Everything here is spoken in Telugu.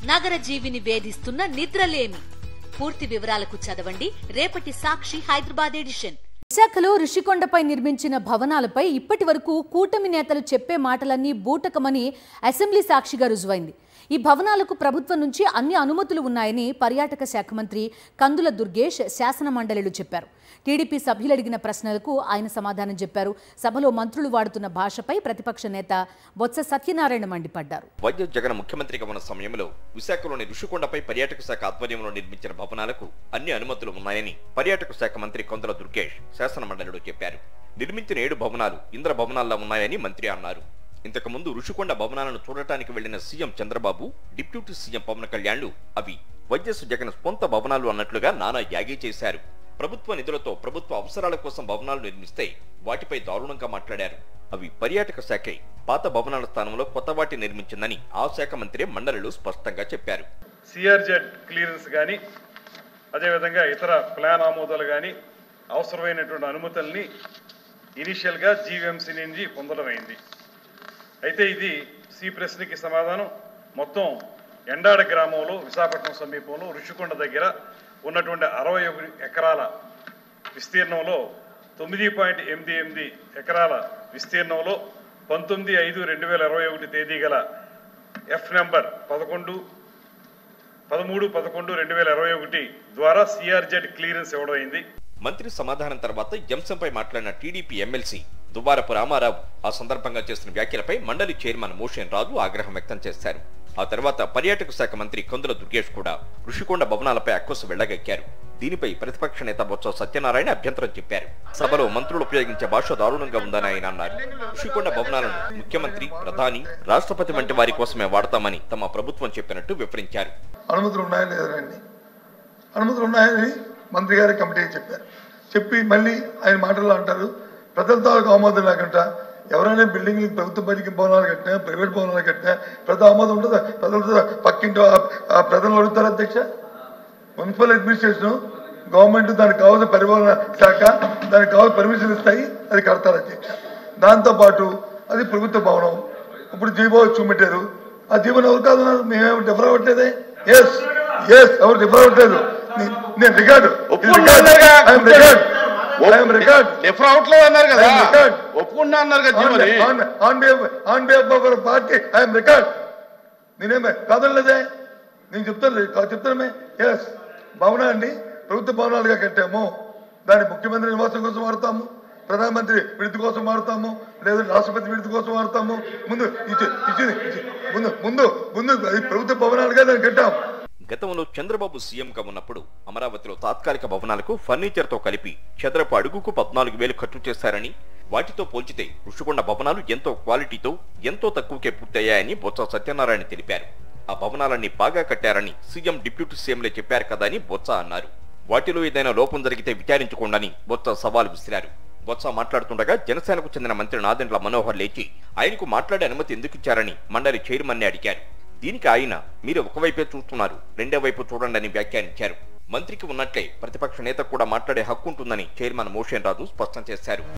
నగర జీవిని వేధిస్తున్న నిద్రలేమి పూర్తి వివరాలకు చదవండి రేపటి సాక్షి హైదరాబాద్ ఎడిషన్ విశాఖలో ఋషికొండపై నిర్మించిన భవనాలపై ఇప్పటి వరకు కూటమి నేతలు చెప్పే మాటలన్నీ బూటకమని అసెంబ్లీ సాక్షిగా రుజువైంది ఈ భవనాలకు ప్రభుత్వం నుంచి అన్ని అనుమతులు ఉన్నాయని పర్యాటక శాఖ మంత్రి కందుల దుర్గేష్ శాసన మండలిలో చెప్పారు టీడీపీ సభ్యులు అడిగిన ప్రశ్నలకు ఆయన సమాధానం చెప్పారు సభలో మంత్రులు వాడుతున్న భాషపై ప్రతిపక్ష నేత బొత్స సత్యనారాయణ మండిపడ్డారు వైఎస్ జగన్ ముఖ్యమంత్రిగా ఉన్న సమయంలో విశాఖలోని ఋషికొండపై పర్యాటక శాఖ ఆధ్వర్యంలో నిర్మించిన భవనాలకు అన్ని అనుమతులు ఉన్నాయని పర్యాటక శాఖ మంత్రి కొందల దుర్గేష్ శాసన మండలిలో చెప్పారు నిర్మించిన ఏడు భవనాలు ఇంద్ర భవనాల్లో ఉన్నాయని మంత్రి అన్నారు ఇంతకు ముందు ఋషికొండ భవనాలను చూడటానికి వెళ్లిన CM Chandrababu deputy CM Pawan కళ్యాణ్లు అవి వైఎస్ జగన్ స్వంత భవనాలు అన్నట్లుగా నానా యాగీ చేశారు ప్రభుత్వ నిధులతో ప్రభుత్వ అవసరాల కోసం భవనాలు నిర్మిస్తే వాటిపై దారుణంగా మాట్లాడారు అవి పర్యాటక శాఖే పాత భవనాల స్థానంలో కొత్త వాటి నిర్మించిందని ఆ శాఖ మంత్రి మండలిలో స్పష్టంగా చెప్పారు సిఆర్జెడ్ క్లియరెన్స్ కానీ అదేవిధంగా ఇతర ప్లాన్ ఆమోదాలు కానీ అవసరమైనటువంటి అనుమతుల్ని ఇనిషియల్గా జీవీఎంసీ నుంచి పొందడం అయింది అయితే ఇది సి ప్రశ్నకి సమాధానం మొత్తం ఎండాడ గ్రామంలో విశాఖపట్నం సమీపంలో ఋషికొండ దగ్గర ఉన్నటువంటి అరవై ఒకటి ఎకరాల విస్తీర్ణంలో తొమ్మిది పాయింట్ ఎనిమిది ఎనిమిది ఎకరాల విస్తీర్ణంలో పంతొమ్మిది ఐదు రెండు వేల ఇరవై ఒకటి తేదీ గల ఎఫ్ నెంబర్ పదకొండు పదమూడు పదకొండు రెండు వేల ఇరవై ఒకటి ద్వారా సిఆర్జెడ్ క్లియరెన్స్ ఇవ్వడం అయింది మంత్రి సమాధానం తర్వాత ఈ అంశంపై మాట్లాడిన టీడీపీ ఎమ్మెల్సీ దువ్వారపు రామారావు ఆ సందర్భంగా చేసిన వ్యాఖ్యలపై మండలి చైర్మన్ మోషన్ రాజు ఆగ్రహం వ్యక్తం చేశారు ఆ తర్వాత పర్యాటక శాఖ మంత్రి కందుల దుర్గేష్ కూడా ఋషికొండ భవనాలపై అక్కసు వెళ్లగక్కారు దీనిపై ప్రతిపక్ష నేత బొత్స సత్యనారాయణ అభ్యంతరం చెప్పారు సభలో మంత్రులు ఉపయోగించే భాష దారుణంగా ఉందని ఆయన అన్నారు ఋషికొండ భవనాలను ముఖ్యమంత్రి ప్రధాని రాష్ట్రపతి వంటి వారి కోసమే వాడతామని తమ ప్రభుత్వం చెప్పినట్టు వివరించారు అనుమతులు ఉన్నాయా లేదా రండి అనుమతులు ఉన్నాయని మంత్రి గారి కమిటీకి చెప్పారు చెప్పి మళ్ళీ ఆయన మాటల్లో అంటారు ప్రజల తాలూకు ఆమోదం లేకుండా ఎవరైనా బిల్డింగ్లు ప్రభుత్వ పనికి భవనాలు కట్టినా ప్రైవేట్ భవనాలు కట్టినా ప్రజల ఆమోదం ఉంటుందా ప్రజలతో పక్కింటో ఆ- ఆ ప్రజలు అడుగుతారు అధ్యక్ష మున్సిపల్ అడ్మినిస్ట్రేషన్ గవర్నమెంట్ దానికి కావాల్సిన పరిపాలన శాఖ దానికి కావాల్సిన పర్మిషన్ ఇస్తాయి అది కడతారు అధ్యక్ష దాంతోపాటు అది ప్రభుత్వ భవనం ఇప్పుడు జీవో చూపెట్టారు ఆ జీవోని ఎవరు కాదన్నారు మేమేమి డిఫర్ అవ్వట్లేదే ఎస్ ఎస్ ఎవరు డిఫర్ అవ్వట్లేదు నే- నేను రికార్డు ఒప్పుకున్నారుగా. ఐఎమ్ రికార్డ్ డిఫర్ అవట్లేదు అన్నారు కదా I'm record. ఒప్పుకున్నా అన్నారు కదా జీవని on behalf on behalf of our party I'm record నేనేమే కాదనలేదే నేను చెప్తాను కా- చెప్తానమే ఎస్ భవనాన్ని ప్రభుత్వ భవనాలుగా కట్టాము దాన్ని ముఖ్యమంత్రి నివాసం కోసం వాడతాము ప్రధానమంత్రి విడుదల కోసం వాడతాము లేదా రాష్ట్రపతి విడుదల కోసం వాడతాము ముందు ఇచ్చి ఇచ్చింది ఇచ్చి- ముందు ముందు ముందు అది ప్రభుత్వ భవనాలుగా దాన్ని కట్టాము గతంలో చంద్రబాబు సీఎంగా ఉన్నప్పుడు అమరావతిలో తాత్కాలిక భవనాలకు ఫర్నిచర్ తో కలిపి చదరపు అడుగుకు పద్నాలుగు వేలు ఖర్చు చేశారని వాటితో పోల్చితే ఋషికొండ భవనాలు ఎంతో క్వాలిటీతో ఎంతో తక్కువకే పూర్తయ్యాయని బొత్స సత్యనారాయణ తెలిపారు ఆ భవనాలన్నీ బాగా కట్టారని సీఎం డిప్యూటీ సీఎంలే చెప్పారు కదా అని బొత్స అన్నారు వాటిలో ఏదైనా లోపం జరిగితే విచారించుకోండని బొత్స సవాల్ విసిరారు బొత్స మాట్లాడుతుండగా జనసేనకు చెందిన మంత్రి నాదెండ్ల మనోహర్ లేచి ఆయనకు మాట్లాడే అనుమతి ఎందుకు ఇచ్చారని మండలి చైర్మన్ అడిగారు దీనికి ఆయన మీరు ఒకవైపే చూస్తున్నారు రెండో వైపు చూడండి అని వ్యాఖ్యానించారు మంత్రికి ఉన్నట్లే ప్రతిపక్ష నేత కూడా మాట్లాడే హక్కు ఉంటుందని చైర్మన్ మోషన్ రాజు స్పష్టం చేశారు